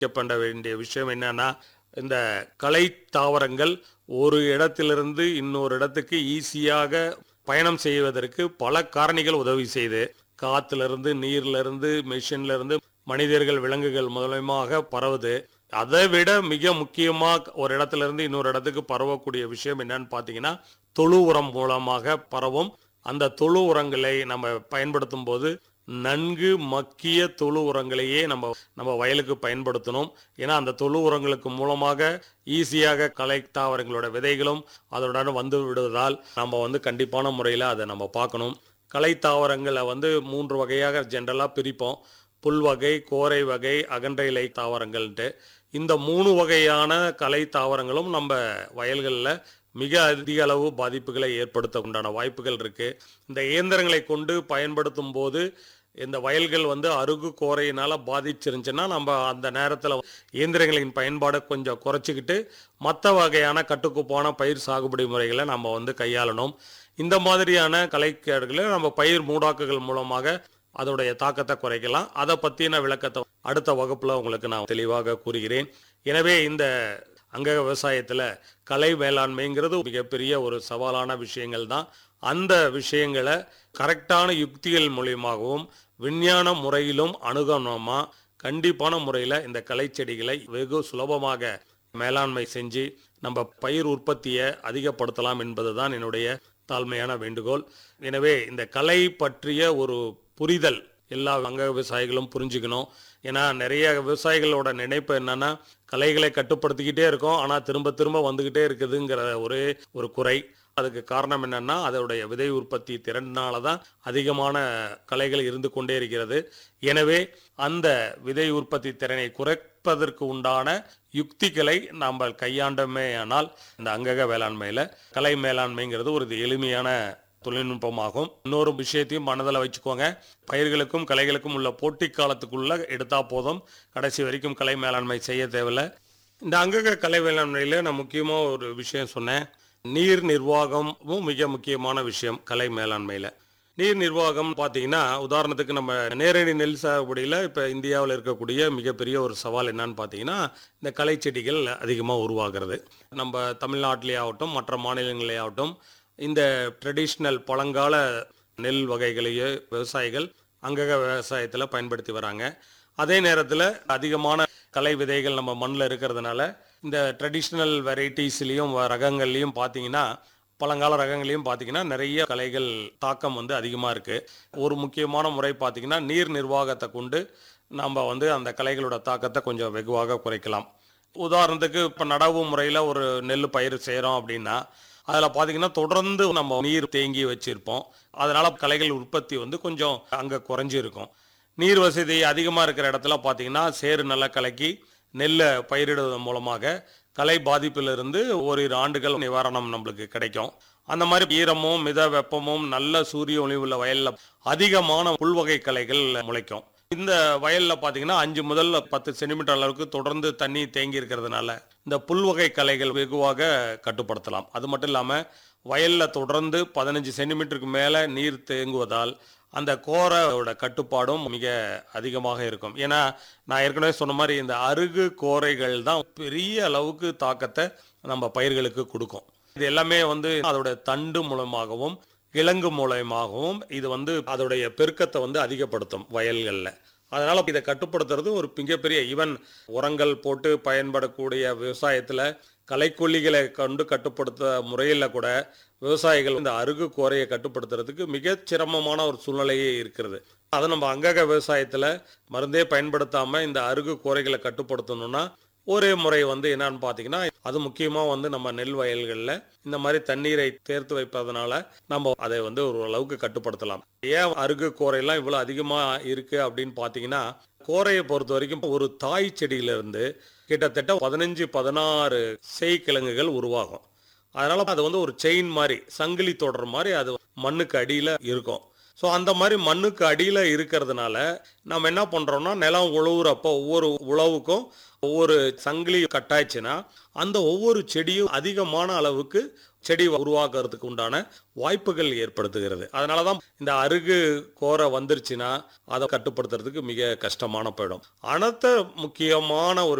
பண்ண வேண்டிய விஷயம் என்னன்னா இந்த களை தாவரங்கள் ஒரு இடத்திலிருந்து இன்னொரு இடத்துக்கு ஈஸியாக பயணம் செய்வதற்கு பல காரணிகள் உதவி செய்து காத்துல இருந்து நீர்ல இருந்து மெஷின்ல இருந்து மனிதர்கள் விலங்குகள் மூலமாக பரவுது அதை விட மிக முக்கியமா ஒரு இடத்துல இருந்து இன்னொரு இடத்துக்கு பரவக்கூடிய விஷயம் என்னன்னு பார்த்தீங்கன்னா தொழு உரம் மூலமாக பரவும் அந்த தொழு உரங்களை நம்ம பயன்படுத்தும் போது நன்கு மக்கிய தொழு உரங்களையே நம்ம நம்ம வயலுக்கு பயன்படுத்தணும் ஏன்னா அந்த தொழு உரங்களுக்கு மூலமாக ஈஸியாக களை தாவரங்களோட விதைகளும் அதனுடன் வந்து விடுவதால் நம்ம வந்து கண்டிப்பான முறையில் அதை நம்ம பார்க்கணும் களை தாவரங்களை வந்து மூன்று வகையாக ஜென்ரலாக பிரிப்போம் புல் வகை கோரை வகை அகன்ற இலை தாவரங்கள்ன்ட்டு இந்த மூணு வகையான கலை தாவரங்களும் நம்ம வயல்களில் மிக அதிக அளவு பாதிப்புகளை ஏற்படுத்த உண்டான வாய்ப்புகள் இருக்கு இந்த இயந்திரங்களை கொண்டு பயன்படுத்தும் போது இந்த வயல்கள் வந்து அருகு கோரையினால பாதிச்சிருந்துச்சுன்னா நம்ம அந்த நேரத்தில் இயந்திரங்களின் பயன்பாடை கொஞ்சம் குறைச்சிக்கிட்டு மற்ற வகையான கட்டுக்கோப்பான பயிர் சாகுபடி முறைகளை நம்ம வந்து கையாளணும் இந்த மாதிரியான கலைக்கேடுகளை நம்ம பயிர் மூடாக்குகள் மூலமாக அதோடைய தாக்கத்தை குறைக்கலாம் அதை பற்றின விளக்கத்தை அடுத்த வகுப்பில் உங்களுக்கு நான் தெளிவாக கூறுகிறேன் எனவே இந்த அங்க விவசாயத்தில் கலை மேலாண்மைங்கிறது மிகப்பெரிய ஒரு சவாலான விஷயங்கள் தான் அந்த விஷயங்களை கரெக்டான யுக்திகள் மூலியமாகவும் விஞ்ஞான முறையிலும் அணுகணுமா கண்டிப்பான முறையில் இந்த கலை செடிகளை வெகு சுலபமாக மேலாண்மை செஞ்சு நம்ம பயிர் உற்பத்தியை அதிகப்படுத்தலாம் என்பதுதான் என்னுடைய தாழ்மையான வேண்டுகோள் எனவே இந்த கலை பற்றிய ஒரு புரிதல் எல்லா அங்க விவசாயிகளும் புரிஞ்சுக்கணும் ஏன்னா நிறைய விவசாயிகளோட நினைப்பு என்னன்னா கலைகளை கட்டுப்படுத்திக்கிட்டே இருக்கோம் ஆனால் திரும்ப திரும்ப வந்துக்கிட்டே இருக்குதுங்கிற ஒரே ஒரு குறை அதுக்கு காரணம் என்னன்னா அதோடைய விதை உற்பத்தி திறனால தான் அதிகமான கலைகள் இருந்து கொண்டே இருக்கிறது எனவே அந்த விதை உற்பத்தி திறனை குறைப்பதற்கு உண்டான யுக்திகளை நாம் கையாண்டமே ஆனால் இந்த அங்கக வேளாண்மையில் கலை மேலாண்மைங்கிறது ஒரு எளிமையான தொழில்நுட்பமாகும் இன்னொரு விஷயத்தையும் மனதில் வச்சுக்கோங்க பயிர்களுக்கும் கலைகளுக்கும் உள்ள போட்டி காலத்துக்குள்ள எடுத்தா போதும் கடைசி வரைக்கும் கலை மேலாண்மை செய்ய தேவையில்லை இந்த அங்கக கலை மேலாண்மையில் நான் முக்கியமாக ஒரு விஷயம் சொன்னேன் நீர் நிர்வாகமும் மிக முக்கியமான விஷயம் கலை மேலாண்மையில் நீர் நிர்வாகம் பார்த்தீங்கன்னா உதாரணத்துக்கு நம்ம நேரடி நெல் சாகுபடியில் இப்போ இந்தியாவில் இருக்கக்கூடிய மிகப்பெரிய ஒரு சவால் என்னன்னு பார்த்தீங்கன்னா இந்த களை செடிகள் அதிகமாக உருவாகிறது நம்ம தமிழ்நாட்டிலே ஆகட்டும் மற்ற மாநிலங்களே ஆகட்டும் இந்த ட்ரெடிஷ்னல் பழங்கால நெல் வகைகளையே விவசாயிகள் அங்கக விவசாயத்தில் பயன்படுத்தி வராங்க அதே நேரத்தில் அதிகமான கலை விதைகள் நம்ம மண்ணில் இருக்கிறதுனால இந்த ட்ரெடிஷ்னல் வெரைட்டிஸ்லேயும் ரகங்கள்லையும் பார்த்தீங்கன்னா பழங்கால ரகங்களையும் பார்த்தீங்கன்னா நிறைய கலைகள் தாக்கம் வந்து அதிகமாக இருக்குது ஒரு முக்கியமான முறை பார்த்தீங்கன்னா நீர் நிர்வாகத்தை கொண்டு நம்ம வந்து அந்த கலைகளோட தாக்கத்தை கொஞ்சம் வெகுவாக குறைக்கலாம் உதாரணத்துக்கு இப்போ நடவு முறையில் ஒரு நெல் பயிர் செய்கிறோம் அப்படின்னா அதில் பார்த்தீங்கன்னா தொடர்ந்து நம்ம நீர் தேங்கி வச்சுருப்போம் அதனால் கலைகள் உற்பத்தி வந்து கொஞ்சம் அங்கே குறைஞ்சிருக்கும் நீர் வசதி அதிகமாக இருக்கிற இடத்துல பார்த்தீங்கன்னா சேறு நல்லா கலக்கி நெல்லை பயிரிடுவதன் மூலமாக கலை பாதிப்பிலிருந்து ஓரிரு ஆண்டுகள் நிவாரணம் நம்மளுக்கு கிடைக்கும் அந்த மாதிரி ஈரமும் மித வெப்பமும் நல்ல சூரிய ஒளி உள்ள வயலில் அதிகமான புல்வகை கலைகள் முளைக்கும் இந்த வயல்ல பாத்தீங்கன்னா அஞ்சு முதல் பத்து சென்டிமீட்டர் அளவுக்கு தொடர்ந்து தண்ணி தேங்கி இருக்கிறதுனால இந்த புல்வகை கலைகள் வெகுவாக கட்டுப்படுத்தலாம் அது மட்டும் இல்லாம வயல்ல தொடர்ந்து பதினஞ்சு சென்டிமீட்டருக்கு மேல நீர் தேங்குவதால் அந்த கோரையோட கட்டுப்பாடும் மிக அதிகமாக இருக்கும் ஏன்னா நான் ஏற்கனவே சொன்ன மாதிரி இந்த அருகு கோரைகள் தான் பெரிய அளவுக்கு தாக்கத்தை நம்ம பயிர்களுக்கு கொடுக்கும் இது எல்லாமே வந்து அதோட தண்டு மூலமாகவும் கிழங்கு மூலயமாகவும் இது வந்து அதோடைய பெருக்கத்தை வந்து அதிகப்படுத்தும் வயல்களில் அதனால் இதை கட்டுப்படுத்துறது ஒரு மிகப்பெரிய ஈவன் உரங்கள் போட்டு பயன்படக்கூடிய விவசாயத்தில் களைக்கொல்லிகளை கொண்டு கட்டுப்படுத்த முறையில் கூட விவசாயிகள் இந்த அருகு கோரையை கட்டுப்படுத்துறதுக்கு மிக சிரமமான ஒரு சூழ்நிலையே இருக்கிறது அதை நம்ம அங்கக விவசாயத்தில் மருந்தே பயன்படுத்தாமல் இந்த அருகு கோரைகளை கட்டுப்படுத்தணும்னா ஒரே முறை வந்து என்னன்னு பார்த்தீங்கன்னா அது முக்கியமாக வந்து நம்ம நெல் வயல்களில் இந்த மாதிரி தண்ணீரை தேர்த்து வைப்பதனால நம்ம அதை வந்து ஒரு அளவுக்கு கட்டுப்படுத்தலாம் ஏன் அருகு கோரையெல்லாம் இவ்வளோ அதிகமாக இருக்கு அப்படின்னு பார்த்தீங்கன்னா கோரையை பொறுத்த வரைக்கும் ஒரு தாய் செடியிலிருந்து கிட்டத்தட்ட பதினஞ்சு பதினாறு செய்கிழங்குகள் உருவாகும் அதனால அது வந்து ஒரு செயின் மாதிரி சங்கிலி தொடர் மாதிரி அது மண்ணுக்கு அடியில் இருக்கும் ஸோ அந்த மாதிரி மண்ணுக்கு அடியில் இருக்கிறதுனால நம்ம என்ன பண்ணுறோம்னா நிலம் உழுவுறப்போ ஒவ்வொரு உழவுக்கும் ஒவ்வொரு சங்கிலி கட்டாயிச்சுன்னா அந்த ஒவ்வொரு செடியும் அதிகமான அளவுக்கு செடி உருவாக்குறதுக்கு உண்டான வாய்ப்புகள் ஏற்படுத்துகிறது அதனால தான் இந்த அருகு கோரை வந்துருச்சுன்னா அதை கட்டுப்படுத்துறதுக்கு மிக கஷ்டமான போயிடும் அனத்த முக்கியமான ஒரு